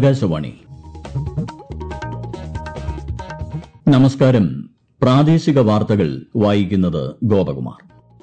ആകാശവാണി നമസ്കാരം പ്രാദേശിക വാർത്തകൾ വായിക്കുന്നത് ഗോപകുമാർ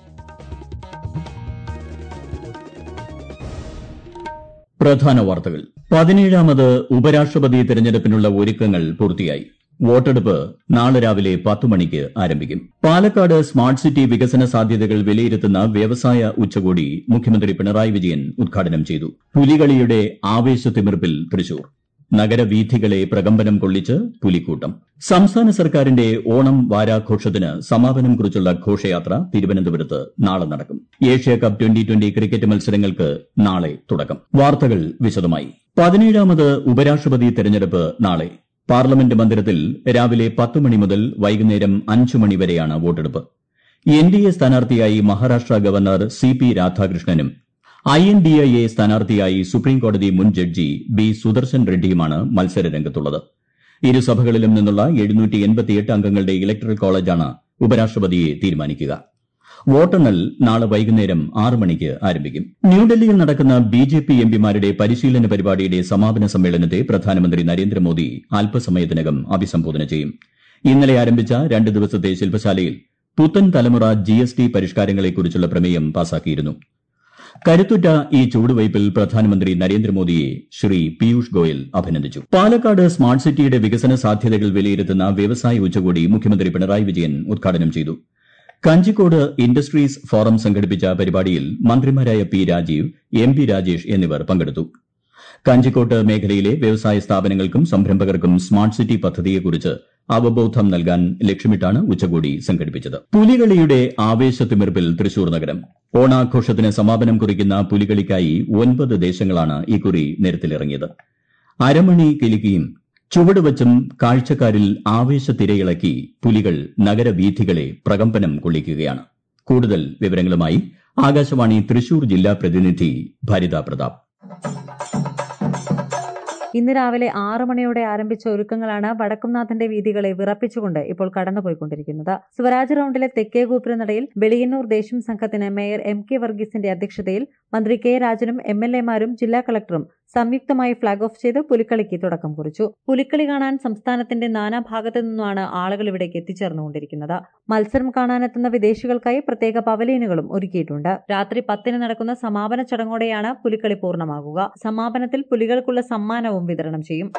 പ്രധാന വാർത്തകൾ പതിനേഴാമത് ഉപരാഷ്ട്രപതി തെരഞ്ഞെടുപ്പിനുള്ള ഒരുക്കങ്ങൾ പൂർത്തിയായി വോട്ടെടുപ്പ് നാളെ രാവിലെ പത്ത് മണിക്ക് ആരംഭിക്കും പാലക്കാട് സ്മാർട്ട് സിറ്റി വികസന സാധ്യതകൾ വിലയിരുത്തുന്ന വ്യവസായ ഉച്ചകോടി മുഖ്യമന്ത്രി പിണറായി വിജയൻ ഉദ്ഘാടനം ചെയ്തു പുലികളിയുടെ ആവേശത്തിമിർപ്പിൽ തൃശൂർ നഗരവീഥികളെ പ്രകമ്പനം കൊള്ളിച്ച് പുലിക്കൂട്ടം സംസ്ഥാന സർക്കാരിന്റെ ഓണം വാരാഘോഷത്തിന് സമാപനം കുറിച്ചുള്ള ഘോഷയാത്ര തിരുവനന്തപുരത്ത് നാളെ നടക്കും Asia cup twenty twenty cricket മത്സരങ്ങൾക്ക് നാളെ തുടക്കം വാർത്തകൾ വിശദമായി പതിനേഴാമത് ഉപരാഷ്ട്രപതി തെരഞ്ഞെടുപ്പ് നാളെ പാർലമെന്റ് മന്ദിരത്തിൽ രാവിലെ പത്ത് മണി മുതൽ വൈകുന്നേരം അഞ്ച് മണി വരെയാണ് വോട്ടെടുപ്പ് എൻ ഡി എ സ്ഥാനാർത്ഥിയായി മഹാരാഷ്ട്ര ഗവർണർ സി പി രാധാകൃഷ്ണനും ഐ എൻ ഡി എ സ്ഥാനാർത്ഥിയായി സുപ്രീംകോടതി മുൻ ജഡ്ജി ബി സുദർശൻ റെഡ്ഡിയുമാണ് മത്സരരംഗത്തുള്ളത് ഇരു സഭകളിലും നിന്നുള്ള അംഗങ്ങളുടെ ഇലക്ടറൽ കോളേജാണ് ഉപരാഷ്ട്രപതിയെ തീരുമാനിക്കുക വോട്ടെണ്ണൽ നാളെ വൈകുന്നേരം ആറ് മണിക്ക് ആരംഭിക്കും ന്യൂഡൽഹിയിൽ നടക്കുന്ന ബി ജെ പി എംപിമാരുടെ പരിശീലന പരിപാടിയുടെ സമാപന സമ്മേളനത്തെ പ്രധാനമന്ത്രി നരേന്ദ്രമോദി അല്പസമയത്തിനകം അഭിസംബോധന ചെയ്യും ഇന്നലെ ആരംഭിച്ച രണ്ട് ദിവസത്തെ ശില്പശാലയിൽ പുത്തൻ തലമുറ ജി എസ് ടി പരിഷ്കാരങ്ങളെക്കുറിച്ചുള്ള പ്രമേയം പാസാക്കിയിരുന്നു കരുത്തുറ്റ ഈ ചുവടുവയ്പിൽ പ്രധാനമന്ത്രി നരേന്ദ്രമോദിയെ ശ്രീ പീയൂഷ് ഗോയൽ അഭിനന്ദിച്ചു പാലക്കാട് സ്മാർട്ട് സിറ്റിയുടെ വികസന സാധ്യതകൾ വിലയിരുത്തുന്ന വ്യവസായ ഉച്ചകോടി മുഖ്യമന്ത്രി പിണറായി വിജയൻ ഉദ്ഘാടനം ചെയ്തു കഞ്ചിക്കോട് ഇൻഡസ്ട്രീസ് ഫോറം സംഘടിപ്പിച്ച പരിപാടിയിൽ മന്ത്രിമാരായ P Rajeev M P Rajesh എന്നിവർ പങ്കെടുത്തു കഞ്ചിക്കോട്ട് മേഖലയിലെ വ്യവസായ സ്ഥാപനങ്ങൾക്കും സംരംഭകർക്കും സ്മാർട്ട് സിറ്റി പദ്ധതിയെക്കുറിച്ച് അവബോധം നൽകാൻ ലക്ഷ്യമിട്ടാണ് ഉച്ചകോടി സംഘടിപ്പിച്ചത് പുലികളിയുടെ ആവേശത്തിമിർപ്പിൽ തൃശൂർ നഗരം ഓണാഘോഷത്തിന് സമാപനം കുറിക്കുന്ന പുലികളിക്കായി ഒൻപത് ദേശങ്ങളാണ് ഇക്കുറി നിരത്തിലിറങ്ങിയത് അരമണി കിലുക്കിയും ചുവടുവച്ചും കാഴ്ചക്കാരിൽ ആവേശത്തിരയിളക്കി പുലികൾ നഗരവീഥികളെ പ്രകമ്പനം കൊള്ളിക്കുകയാണ് കൂടുതൽ വിവരങ്ങളുമായി ആകാശവാണി തൃശൂർ ജില്ലാ പ്രതിനിധി ഭരിത പ്രതാപ് ഇന്ന് രാവിലെ ആറു മണിയോടെ ആരംഭിച്ച ഒരുക്കങ്ങളാണ് വടക്കുംനാഥന്റെ വീതികളെ വിറപ്പിച്ചുകൊണ്ട് ഇപ്പോൾ കടന്നുപോയിക്കൊണ്ടിരിക്കുന്നത് സ്വരാജ് റൌണ്ടിലെ തെക്കേ ഗോപുരനടയിൽ വെളിയന്നൂർ ദേശം സംഘത്തിന് മേയർ എം കെ വർഗീസിന്റെ അധ്യക്ഷതയിൽ മന്ത്രി കെ രാജനും എം എൽ എമാരും ജില്ലാ കളക്ടറും സംയുക്തമായി ഫ്ളാഗ് ഓഫ് ചെയ്ത് പുലിക്കളിക്ക് തുടക്കം കുറിച്ചു പുലിക്കളി കാണാൻ സംസ്ഥാനത്തിന്റെ നാനാഭാഗത്തു നിന്നുമാണ് ആളുകൾ ഇവിടേക്ക് എത്തിച്ചേർന്നുകൊണ്ടിരിക്കുന്നത് മത്സരം കാണാനെത്തുന്ന വിദേശികൾക്കായി പ്രത്യേക പവലിയനുകളും ഒരുക്കിയിട്ടുണ്ട് രാത്രി പത്തിന് നടക്കുന്ന സമാപന ചടങ്ങോടെയാണ് പുലിക്കളി പൂർണ്ണമാകുക സമാപനത്തിൽ പുലികൾക്കുള്ള സമ്മാനവും വിതരണം ചെയ്യും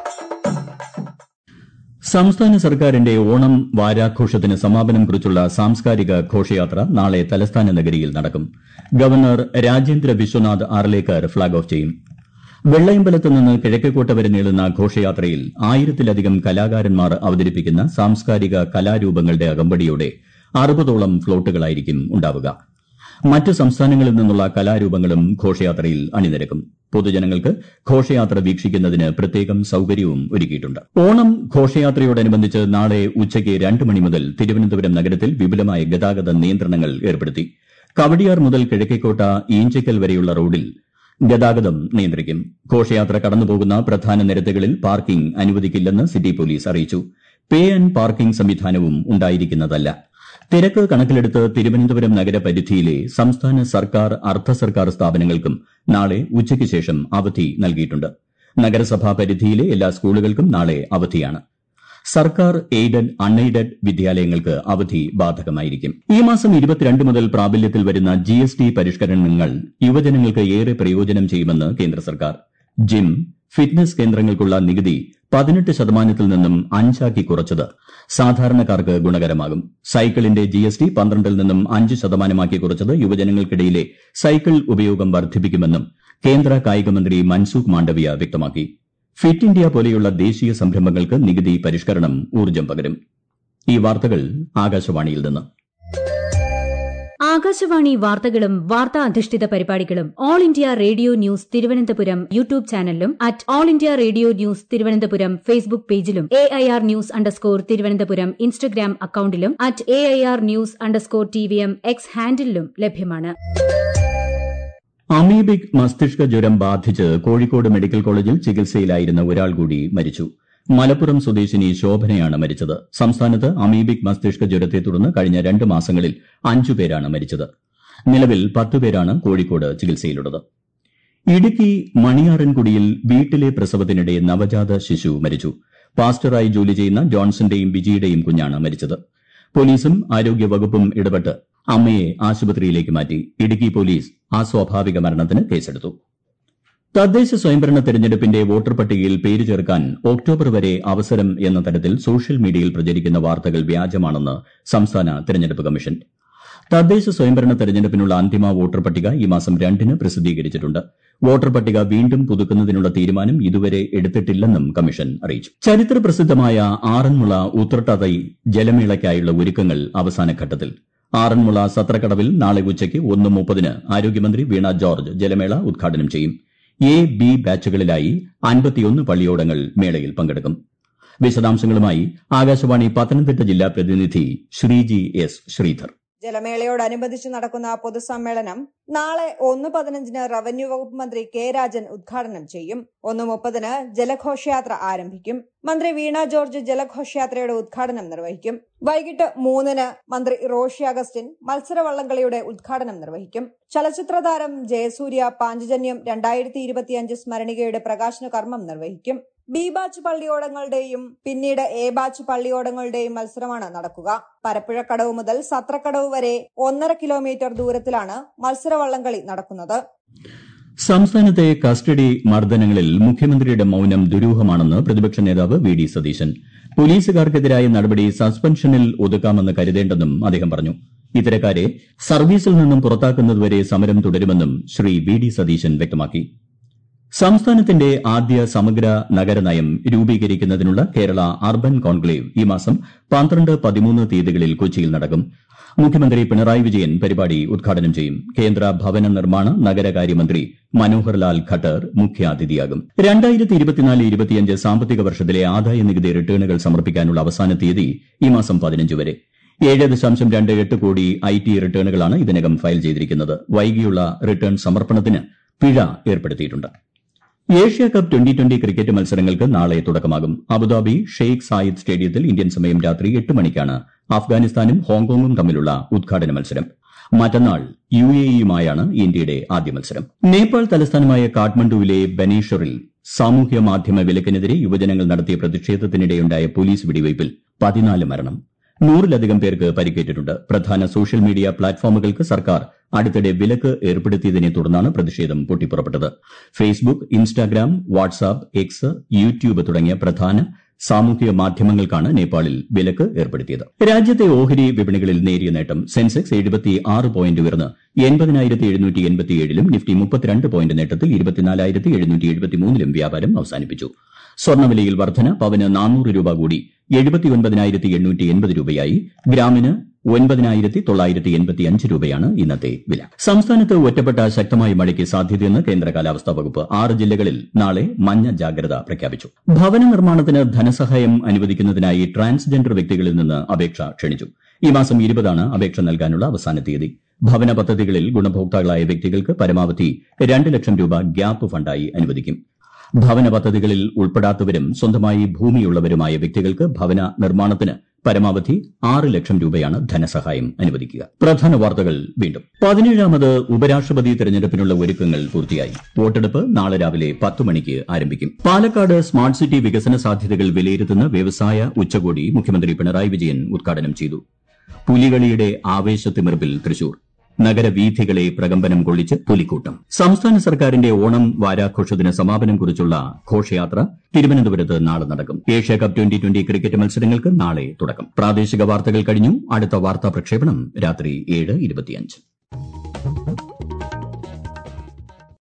സംസ്ഥാന സർക്കാരിന്റെ ഓണം വാരാഘോഷത്തിന് സമാപനം കുറിച്ചുള്ള സാംസ്കാരിക ഘോഷയാത്ര നാളെ തലസ്ഥാന നഗരിയിൽ നടക്കും governor Rajendra Vishwanath Arlekar flag off ചെയ്യും വെള്ളയമ്പലത്ത് നിന്ന് കിഴക്കേക്കോട്ട വരെ നീളുന്ന ഘോഷയാത്രയിൽ ആയിരത്തിലധികം കലാകാരന്മാർ അവതരിപ്പിക്കുന്ന സാംസ്കാരിക കലാരൂപങ്ങളുടെ അകമ്പടിയോടെ അറുപതോളം ഫ്ളോട്ടുകളായിരിക്കും ഉണ്ടാവുക മറ്റ് സംസ്ഥാനങ്ങളിൽ നിന്നുള്ള കലാരൂപങ്ങളും ഘോഷയാത്രയിൽ അണിനിരക്കും പൊതുജനങ്ങൾക്ക് ഘോഷയാത്ര വീക്ഷിക്കുന്നതിന് പ്രത്യേകം സൌകര്യവും ഒരുക്കിയിട്ടുണ്ട് ഓണം ഘോഷയാത്രയോടനുബന്ധിച്ച് നാളെ ഉച്ചയ്ക്ക് രണ്ട് മണി മുതൽ തിരുവനന്തപുരം നഗരത്തിൽ വിപുലമായ ഗതാഗത നിയന്ത്രണങ്ങൾ ഏർപ്പെടുത്തി കവടിയാർ മുതൽ കിഴക്കേക്കോട്ട ഈഞ്ചയ്ക്കൽ വരെയുള്ള റോഡിൽ ഗതാഗതം നിയന്ത്രിക്കും ഘോഷയാത്ര കടന്നുപോകുന്ന പ്രധാന നിരത്തുകളിൽ പാർക്കിംഗ് അനുവദിക്കില്ലെന്ന് സിറ്റി പോലീസ് അറിയിച്ചു പേ ആൻഡ് പാർക്കിംഗ് സംവിധാനവും ഉണ്ടായിരിക്കുന്നതല്ല തിരക്ക് കണക്കിലെടുത്ത് തിരുവനന്തപുരം നഗരപരിധിയിലെ സംസ്ഥാന സർക്കാർ അർദ്ധ സർക്കാർ സ്ഥാപനങ്ങൾക്കും നാളെ ഉച്ചയ്ക്ക് ശേഷം അവധി നൽകിയിട്ടുണ്ട് നഗരസഭാ പരിധിയിലെ എല്ലാ സ്കൂളുകൾക്കും നാളെ അവധിയാണ് സർക്കാർ എയ്ഡഡ് അൺഎയ്ഡഡ് വിദ്യാലയങ്ങൾക്ക് അവധി ബാധകമായിരിക്കും ഈ മാസം ഇരുപത്തിരണ്ട് മുതൽ പ്രാബല്യത്തിൽ വരുന്ന ജി എസ് ടി പരിഷ്കരണങ്ങൾ യുവജനങ്ങൾക്ക് ഏറെ പ്രയോജനം ചെയ്യുമെന്ന് കേന്ദ്ര സർക്കാർ ജിം ഫിറ്റ്നസ് കേന്ദ്രങ്ങൾക്കുള്ള നികുതി പതിനെട്ട് ശതമാനത്തിൽ നിന്നും അഞ്ചാക്കി കുറച്ചത് സാധാരണക്കാർക്ക് ഗുണകരമാകും സൈക്കിളിന്റെ ജി എസ് ടി പന്ത്രണ്ടിൽ നിന്നും അഞ്ച് ശതമാനമാക്കി കുറച്ചത് യുവജനങ്ങൾക്കിടയിലെ സൈക്കിൾ ഉപയോഗം വർദ്ധിപ്പിക്കുമെന്നും കേന്ദ്ര കായികമന്ത്രി മൻസുഖ് മാണ്ഡവ്യ വ്യക്തമാക്കി ഫിറ്റ് ഇന്ത്യ പോലെയുള്ള ദേശീയ സംരംഭങ്ങൾക്ക് നികുതി പരിഷ്കരണം ഊർജ്ജം പകരും ഈ വാർത്തകൾ ആകാശവാണിയിൽ നിന്ന് ആകാശവാണി വാർത്തകളും വാർത്താ അധിഷ്ഠിത പരിപാടികളും All India Radio news Thiruvananthapuram YouTube ചാനലിലും at All India Radio news Thiruvananthapuram Facebook പേജിലും A I R news underscore Thiruvananthapuram Instagram അക്കൌണ്ടിലും at A I R news underscore T V M X ഹാൻഡിലും ലഭ്യമാണ് അമീബിക് മസ്തിഷ്ക ജ്വരം ബാധിച്ച് കോഴിക്കോട് മെഡിക്കൽ കോളേജിൽ ചികിത്സയിലായിരുന്ന ഒരാൾ കൂടി മരിച്ചു മലപ്പുറം സ്വദേശിനി ശോഭനയാണ് മരിച്ചത് സംസ്ഥാനത്ത് അമീബിക് മസ്തിഷ്ക ജ്വരത്തെ തുടർന്ന് കഴിഞ്ഞ രണ്ട് മാസങ്ങളിൽ അഞ്ചു പേരാണ് മരിച്ചത് നിലവിൽ പത്ത് പേരാണ് കോഴിക്കോട് ചികിത്സയിലുള്ളത് ഇടുക്കി മണിയാറൻകുടിയിൽ വീട്ടിലെ പ്രസവത്തിനിടെ നവജാത ശിശു മരിച്ചു പാസ്റ്ററായി ജോലി ചെയ്യുന്ന ജോൺസന്റെയും ബിജിയുടെയും കുഞ്ഞാണ് മരിച്ചത് പോലീസും ആരോഗ്യവകുപ്പും ഇടപെട്ട് അമ്മയെ ആശുപത്രിയിലേക്ക് മാറ്റി ഇടുക്കി പോലീസ് അസ്വാഭാവിക മരണത്തിന് കേസെടുത്തു തദ്ദേശ സ്വയംഭരണ തെരഞ്ഞെടുപ്പിന്റെ വോട്ടർ പട്ടികയിൽ പേര് ചേർക്കാൻ ഒക്ടോബർ വരെ അവസരം എന്ന തരത്തിൽ സോഷ്യൽ മീഡിയയിൽ പ്രചരിക്കുന്ന വാർത്തകൾ വ്യാജമാണെന്ന് സംസ്ഥാന തെരഞ്ഞെടുപ്പ് കമ്മീഷൻ തദ്ദേശ സ്വയംഭരണ തെരഞ്ഞെടുപ്പിനുള്ള അന്തിമ വോട്ടർ പട്ടിക ഈ മാസം രണ്ടിന് പ്രസിദ്ധീകരിച്ചിട്ടുണ്ട് വോട്ടർ പട്ടിക വീണ്ടും പുതുക്കുന്നതിനുള്ള തീരുമാനം ഇതുവരെ എടുത്തിട്ടില്ലെന്നും കമ്മീഷൻ അറിയിച്ചു ചരിത്ര പ്രസിദ്ധമായ ആറന്മുള ഉത്രട്ടാതി ജലമേളയ്ക്കായുള്ള ഒരുക്കങ്ങൾ അവസാന ഘട്ടത്തിൽ ആറന്മുള സത്രക്കടവിൽ നാളെ ഉച്ചയ്ക്ക് ഒന്ന് മുപ്പതിന് ആരോഗ്യമന്ത്രി വീണ ജോർജ് ജലമേള ഉദ്ഘാടനം ചെയ്യും എ ബി ബാച്ചുകളിലായി അൻപത്തിയൊന്ന് പള്ളിയോടങ്ങൾ മേളയിൽ പങ്കെടുക്കും വിശദാംശങ്ങളുമായി ആകാശവാണി പത്തനംതിട്ട ജില്ലാ പ്രതിനിധി ശ്രീജി എസ് ശ്രീധർ ജലമേളയോടനുബന്ധിച്ച് നടക്കുന്ന പൊതുസമ്മേളനം നാളെ ഒന്ന് പതിനഞ്ചിന് റവന്യൂ വകുപ്പ് മന്ത്രി കെ രാജൻ ഉദ്ഘാടനം ചെയ്യും ഒന്ന് മുപ്പതിന് ജലഘോഷയാത്ര ആരംഭിക്കും മന്ത്രി വീണ ജോർജ് ജലഘോഷയാത്രയുടെ ഉദ്ഘാടനം നിർവഹിക്കും വൈകിട്ട് മൂന്നിന് മന്ത്രി റോഷി അഗസ്റ്റിൻ മത്സരവള്ളംകളിയുടെ ഉദ്ഘാടനം നിർവഹിക്കും ചലച്ചിത്ര താരം ജയസൂര്യ പാഞ്ചജന്യം രണ്ടായിരത്തി ഇരുപത്തിയഞ്ച് സ്മരണികയുടെ പ്രകാശന കർമ്മം നിർവഹിക്കും ബി ബാച്ച് പള്ളിയോടങ്ങളുടെയും പിന്നീട് എ ബാച്ച് പള്ളിയോടങ്ങളുടെയും മത്സരമാണ് നടക്കുക പരപ്പുഴക്കടവ് മുതൽ സത്രക്കടവ് വരെ ഒന്നര കിലോമീറ്റർ ദൂരത്തിലാണ് മത്സരവള്ളംകളി നടക്കുന്നത് സംസ്ഥാനത്തെ കസ്റ്റഡി മർദ്ദനങ്ങളിൽ മുഖ്യമന്ത്രിയുടെ മൌനം ദുരൂഹമാണെന്ന് പ്രതിപക്ഷ നേതാവ് വി ഡി സതീശൻ പോലീസുകാർക്കെതിരായ നടപടി സസ്പെൻഷനിൽ ഒതുക്കാമെന്ന് കരുതേണ്ടെന്നും അദ്ദേഹം പറഞ്ഞു ഇത്തരക്കാരെ സർവീസിൽ നിന്നും പുറത്താക്കുന്നതുവരെ സമരം തുടരുമെന്നും ശ്രീ വി ഡി സതീശൻ വ്യക്തമാക്കി സംസ്ഥാനത്തിന്റെ ആദ്യ സമഗ്ര നഗരനയം രൂപീകരിക്കുന്നതിനുള്ള കേരള അർബൻ കോൺക്ലേവ് ഈ മാസം പന്ത്രണ്ട് പതിമൂന്ന് തീയതികളിൽ കൊച്ചിയിൽ നടക്കും മുഖ്യമന്ത്രി പിണറായി വിജയൻ പരിപാടി ഉദ്ഘാടനം ചെയ്യും കേന്ദ്ര ഭവന നിർമ്മാണ നഗരകാര്യമന്ത്രി മനോഹർ ലാൽ ഖട്ടർ മുഖ്യാതിഥിയാകും രണ്ടായിരത്തി ഇരുപത്തിനാല് ഇരുപത്തിയഞ്ച് സാമ്പത്തിക വർഷത്തിലെ ആദായ നികുതി റിട്ടേണുകൾ സമർപ്പിക്കാനുള്ള അവസാന തീയതി ഈ മാസം പതിനഞ്ച് വരെ ഏഴ് ദശാംശം രണ്ട് എട്ട് കോടി ഐ ടി റിട്ടേണുകളാണ് ഇതിനകം ഫയൽ ചെയ്തിരിക്കുന്നത് വൈകിയുള്ള റിട്ടേൺ സമർപ്പണത്തിന് പിഴ ഏർപ്പെടുത്തിയിട്ടുണ്ട് Asia cup twenty twenty cricket മത്സരങ്ങൾക്ക് നാളെ തുടക്കമാകും അബുദാബി ഷെയ്ഖ് സായിദ് സ്റ്റേഡിയത്തിൽ ഇന്ത്യൻ സമയം രാത്രി എട്ട് മണിക്കാണ് അഫ്ഗാനിസ്ഥാനും ഹോങ്കോങ്ങും തമ്മിലുള്ള ഉദ്ഘാടന മത്സരം മറ്റന്നാൾ യു എ ഇയുമായാണ് ഇന്ത്യയുടെ ആദ്യ മത്സരം നേപ്പാൾ തലസ്ഥാനമായ കാഠ്മണ്ഡുവിലെ ബനേശ്വറിൽ സാമൂഹ്യ മാധ്യമ വിലക്കിനെതിരെ യുവജനങ്ങൾ നടത്തിയ പ്രതിഷേധത്തിനിടെയുണ്ടായ പോലീസ് വെടിവയ്പിൽ പതിനാല് മരണം നൂറിലധികം പേർക്ക് പരിക്കേറ്റിട്ടുണ്ട് പ്രധാന സോഷ്യൽ മീഡിയ പ്ലാറ്റ്ഫോമുകൾക്ക് സർക്കാർ അടുത്തിടെ വിലക്ക് ഏർപ്പെടുത്തിയതിനെ തുടർന്നാണ് പ്രതിഷേധം പൊട്ടിപ്പുറപ്പെട്ടത് Facebook Instagram WhatsApp X YouTube തുടങ്ങിയ പ്രധാന സാമൂഹിക മാധ്യമങ്ങൾക്കാണ് നേപ്പാളിൽ വിലക്ക് ഏർപ്പെടുത്തിയത് രാജ്യത്തെ ഓഹരി വിപണികളിൽ നേരിയ നേട്ടം സെൻസെക്സ് എഴുപത്തി ആറ് പോയിന്റ് ഉയർന്ന് എൺപതിനായിരത്തി എഴുന്നൂറ്റി എൺപത്തിയേഴിലും നിഫ്റ്റി മുപ്പത്തിരണ്ട് പോയിന്റ് നേട്ടത്തിൽ ഇരുപത്തിനാലായിരത്തി എഴുന്നൂറ്റി എഴുപത്തിമൂന്നിലും വ്യാപാരം അവസാനിപ്പിച്ചു സ്വർണ്ണവിലയിൽ വർധന പവന് നാനൂറ് രൂപ കൂടി എഴുപത്തിയൊൻപതിനായിരത്തി എണ്ണൂറ്റി എൺപത് രൂപയായി ഗ്രാമിന് ഒൻപതിനായിരത്തി തൊള്ളായിരത്തി എൺപത്തി അഞ്ച് രൂപയാണ് ഇന്നത്തെ വില സംസ്ഥാനത്ത് ഒറ്റപ്പെട്ട ശക്തമായ മഴയ്ക്ക് സാധ്യതയെന്ന് കേന്ദ്ര കാലാവസ്ഥാ വകുപ്പ് ആറ് ജില്ലകളിൽ നാളെ മഞ്ഞ ജാഗ്രത പ്രഖ്യാപിച്ചു ഭവന നിർമ്മാണത്തിന് ധനസഹായം അനുവദിക്കുന്നതിനായി ട്രാൻസ്ജെൻഡർ വ്യക്തികളിൽ നിന്ന് അപേക്ഷ ക്ഷണിച്ചു ഈ മാസം ഇരുപതാണ് അപേക്ഷ നൽകാനുള്ള അവസാന തീയതി ഭവന പദ്ധതികളിൽ ഗുണഭോക്താക്കളായ വ്യക്തികൾക്ക് പരമാവധി രണ്ട് ലക്ഷം രൂപ ഗ്യാപ്പ് ഫണ്ടായി അനുവദിക്കും ഭവന പദ്ധതികളിൽ ഉൾപ്പെടാത്തവരും സ്വന്തമായി ഭൂമിയുള്ളവരുമായ വ്യക്തികൾക്ക് ഭവന നിർമ്മാണത്തിന് പരമാവധി ആറ് ലക്ഷം രൂപയാണ് ധനസഹായം അനുവദിക്കുക പ്രധാന വാർത്തകൾ വീണ്ടും പതിനേഴാമത് ഉപരാഷ്ട്രപതി തെരഞ്ഞെടുപ്പിനുള്ള ഒരുക്കങ്ങൾ പൂർത്തിയായി വോട്ടെടുപ്പ് നാളെ രാവിലെ പത്ത് മണിക്ക് ആരംഭിക്കും പാലക്കാട് സ്മാർട്ട് സിറ്റി വികസന സാധ്യതകൾ വിലയിരുത്തുന്ന വ്യവസായ ഉച്ചകോടി മുഖ്യമന്ത്രി പിണറായി വിജയൻ ഉദ്ഘാടനം ചെയ്തു പുലികളിയുടെ ആവേശത്തിമിർപ്പിൽ തൃശൂർ നഗരവീഥികളെ പ്രകമ്പനം കൊള്ളിച്ച് പുലിക്കൂട്ടം സംസ്ഥാന സർക്കാരിന്റെ ഓണം വാരാഘോഷത്തിന് സമാപനം കുറിച്ചുള്ള ഘോഷയാത്ര തിരുവനന്തപുരത്ത് നാളെ നടക്കും Asia cup twenty twenty cricket മത്സരങ്ങൾക്ക് നാളെ തുടക്കം പ്രാദേശിക വാർത്തകൾ കഴിഞ്ഞു അടുത്ത വാർത്താ പ്രക്ഷേപണം രാത്രി ഏഴ് ഇരുപത്തിയഞ്ച്